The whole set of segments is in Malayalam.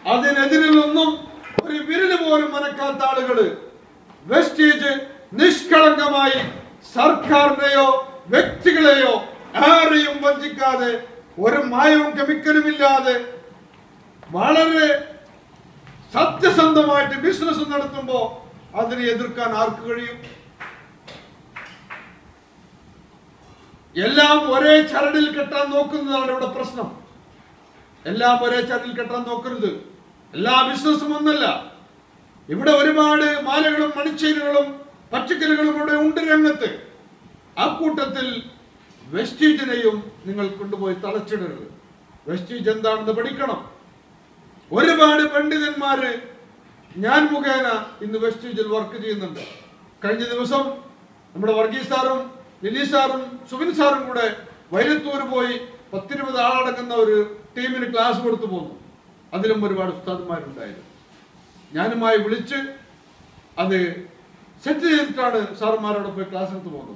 അതിനെതിരിലൊന്നും ഒരു വിരല് പോലും മനക്കാത്ത ആളുകള് വെസ്റ്റീജ് നിഷ്കളങ്കമായി സർക്കാരിനെയോ വ്യക്തികളെയോ ആരെയും വഞ്ചിക്കാതെ ഒരു മായവും കെമിക്കലും ഇല്ലാതെ വളരെ സത്യസന്ധമായിട്ട് ബിസിനസ് നടത്തുമ്പോ അതിനെ എതിർക്കാൻ ആർക്ക് കഴിയും എല്ലാം ഒരേ ചരടിൽ കെട്ടാൻ നോക്കുന്നതാണ് ഇവിടെ പ്രശ്നം എല്ലാം ഒരേ ചരടിൽ കെട്ടാൻ നോക്കരുത് എല്ലാ ബിസിനസ്സും ഒന്നല്ല ഇവിടെ ഒരുപാട് മാലകളും മണിച്ചേരുകളും പച്ചക്കറികളും ഇവിടെ ഉണ്ട് രംഗത്ത് ആ കൂട്ടത്തിൽ വെസ്റ്റീജിനെയും നിങ്ങൾ കൊണ്ടുപോയി തളച്ചിടരുത് വെസ്റ്റീജ് എന്താണെന്ന് പഠിക്കണം ഒരുപാട് പണ്ഡിതന്മാര് ഞാൻ മുഖേന ഇന്ന് വെസ്റ്റീജിൽ വർക്ക് ചെയ്യുന്നുണ്ട് കഴിഞ്ഞ ദിവസം നമ്മുടെ വർഗീസ് സാറും ലിലി സാറും സുബിൻ സാറും കൂടെ വൈലത്തൂർ പോയി പത്തിരുപത് ആളടങ്ങുന്ന ഒരു ടീമിന് ക്ലാസ് കൊടുത്തു പോന്നു അതിലും ഒരുപാട് ഉസ്താദന്മാരുണ്ടായിരുന്നു ഞാനുമായി വിളിച്ച് അത് സെറ്റ് ചെയ്തിട്ടാണ് സാറുമാരോട് പോയി ക്ലാസ് എടുത്ത് പോകുന്നത്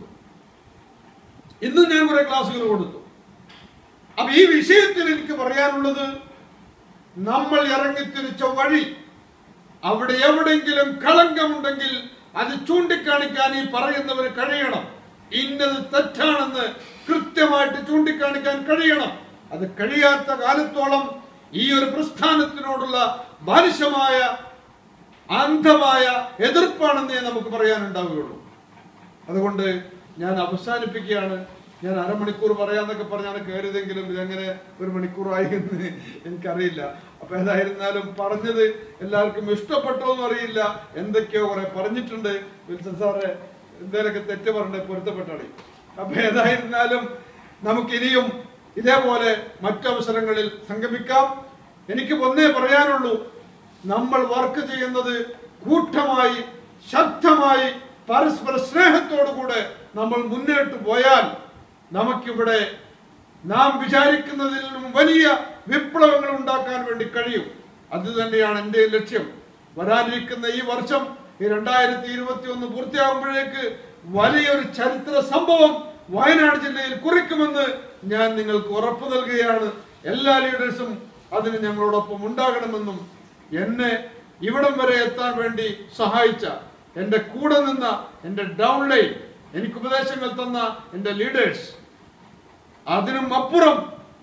ഇന്നും ഞാൻ കുറെ ക്ലാസ്സുകൾ കൊടുത്തു അപ്പൊ ഈ വിഷയത്തിൽ എനിക്ക് പറയാനുള്ളത് നമ്മൾ ഇറങ്ങിത്തിരിച്ച വഴി അവിടെ എവിടെങ്കിലും കളങ്കമുണ്ടെങ്കിൽ അത് ചൂണ്ടിക്കാണിക്കാൻ ഈ പറയുന്നവന് കഴിയണം ഇന്നത് തെറ്റാണെന്ന് കൃത്യമായിട്ട് ചൂണ്ടിക്കാണിക്കാൻ കഴിയണം അത് കഴിയാത്ത കാലത്തോളം ഈ ഒരു പ്രസ്ഥാനത്തിനോടുള്ള ബാലിശമായ അന്ധമായ എതിർപ്പാണെന്നേ നമുക്ക് പറയാനുണ്ടാവുകയുള്ളൂ അതുകൊണ്ട് ഞാൻ അവസാനിപ്പിക്കുകയാണ് ഞാൻ അരമണിക്കൂർ പറയാന്നൊക്കെ പറഞ്ഞാണ് കയറിയതെങ്കിലും ഇതെങ്ങനെ ഒരു മണിക്കൂറായി എന്ന് എനിക്കറിയില്ല അപ്പൊ ഏതായിരുന്നാലും പറഞ്ഞത് എല്ലാവർക്കും ഇഷ്ടപ്പെട്ടോ എന്ന് അറിയില്ല എന്തൊക്കെയോ കുറെ പറഞ്ഞിട്ടുണ്ട് വിൽസൺ സാറ് എന്തെങ്കിലുമൊക്കെ തെറ്റ് പറഞ്ഞ് പൊരുത്തപ്പെട്ടാളി അപ്പൊ ഏതായിരുന്നാലും നമുക്കിനിയും ഇതേപോലെ മറ്റവസരങ്ങളിൽ സംഗമിക്കാം എനിക്ക് ഒന്നേ പറയാനുള്ളൂ നമ്മൾ വർക്ക് ചെയ്യുന്നത് കൂട്ടമായി ശക്തമായി പരസ്പര സ്നേഹത്തോടു കൂടെ നമ്മൾ മുന്നോട്ട് പോയാൽ നമുക്കിവിടെ നാം വിചാരിക്കുന്നതിലും വലിയ വിപ്ലവങ്ങൾ ഉണ്ടാക്കാൻ വേണ്ടി കഴിയും അത് തന്നെയാണ് എൻ്റെ ലക്ഷ്യം വരാനിരിക്കുന്ന ഈ വർഷം ഈ രണ്ടായിരത്തി ഇരുപത്തി ഒന്ന് പൂർത്തിയാകുമ്പോഴേക്ക് വലിയൊരു ചരിത്ര സംഭവം വയനാട് ജില്ലയിൽ കുറിക്കുമെന്ന് ഞാൻ നിങ്ങൾക്ക് ഉറപ്പു നൽകുകയാണ് എല്ലാ ലീഡേഴ്സും അതിന് ഞങ്ങളോടൊപ്പം ഉണ്ടാകണമെന്നും എന്നെ ഇവിടം വരെ എത്താൻ വേണ്ടി സഹായിച്ച എൻ്റെ കൂടെ നിന്ന എൻ്റെ ഡൗൺലൈൻ എനിക്ക് ഉപദേശങ്ങൾ തന്ന എൻ്റെ ലീഡേഴ്സ് അതിനും അപ്പുറം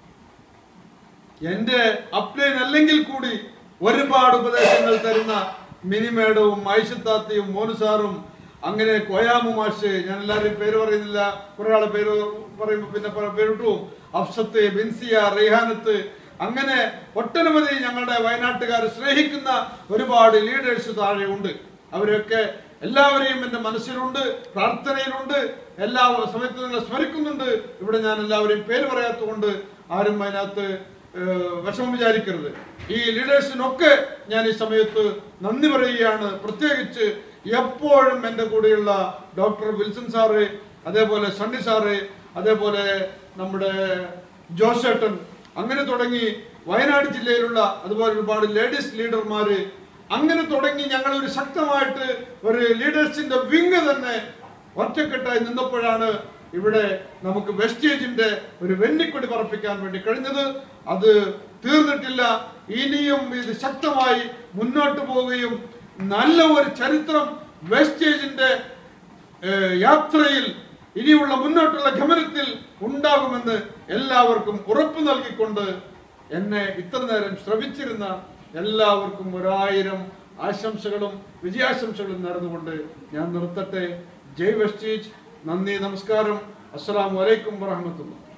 എന്റെ അപ്ലൈൻ അല്ലെങ്കിൽ കൂടി ഒരുപാട് ഉപദേശങ്ങൾ തരുന്ന മിനിമേഡവും ഐഷത്താത്തയും മോനുസാറും അങ്ങനെ കോയാമു മാഷ് ഞാൻ എല്ലാവരെയും പേര് പറയുന്നില്ല കുറെ ആളെ പേര് പറയുമ്പോൾ പിന്നെ പ- പേരിട്ടു അഫ്സത്ത് ബിൻസിയ റെയ്ഹാനത്ത് അങ്ങനെ ഒട്ടനവധി ഞങ്ങളുടെ വയനാട്ടുകാർ സ്നേഹിക്കുന്ന ഒരുപാട് ലീഡേഴ്സ് താഴെ ഉണ്ട് അവരൊക്കെ എല്ലാവരെയും എൻ്റെ മനസ്സിലുണ്ട് പ്രാർത്ഥനയിലുണ്ട് എല്ലാ സമയത്തും നിങ്ങളെ സ്മരിക്കുന്നുണ്ട് ഇവിടെ ഞാൻ എല്ലാവരെയും പേര് പറയാത്തതുകൊണ്ട് ആരും അതിനകത്ത് ഏഹ്, വിഷമം വിചാരിക്കരുത് ഈ ലീഡേഴ്സിനൊക്കെ ഞാൻ ഈ സമയത്ത് നന്ദി പറയുകയാണ് പ്രത്യേകിച്ച് എപ്പോഴും എൻ്റെ കൂടെയുള്ള ഡോക്ടർ വിൽസൺ സാറ് അതേപോലെ സണ്ണി സാറ് അതേപോലെ നമ്മുടെ ജോസേട്ടൻ അങ്ങനെ തുടങ്ങി വയനാട് ജില്ലയിലുള്ള അതുപോലെ ഒരുപാട് ലേഡീസ് ലീഡർമാര് അങ്ങനെ തുടങ്ങി ഞങ്ങൾ ഒരു ശക്തമായിട്ട് ഒരു ലീഡേഴ്സിന്റെ വിങ് തന്നെ ഒറ്റക്കെട്ടായി നിന്നപ്പോഴാണ് ഇവിടെ നമുക്ക് വെസ്റ്റേജിന്റെ ഒരു വെന്നിക്കൊടി പറപ്പിക്കാൻ വേണ്ടി കഴിഞ്ഞത് അത് തീർന്നിട്ടില്ല ഇനിയും ഇത് ശക്തമായി മുന്നോട്ട് പോവുകയും നല്ല ഒരു ചരിത്രം വെസ്റ്റേജിന്റെ ഏഹ് യാത്രയിൽ ഇനിയുള്ള മുന്നോട്ടുള്ള ഗമനത്തിൽ ഉണ്ടാകുമെന്ന് എല്ലാവർക്കും ഉറപ്പു നൽകിക്കൊണ്ട് എന്നെ ഇത്ര നേരം ശ്രവിച്ചിരുന്ന എല്ലാവർക്കും ഒരായിരം ആശംസകളും വിജയാശംസകളും നേർന്നുകൊണ്ട് ഞാൻ നിർത്തട്ടെ ജയ് വെസ്റ്റീജ് നന്ദി നമസ്കാരം അസ്സലാമു അലൈക്കും വറഹമത്തുള്ള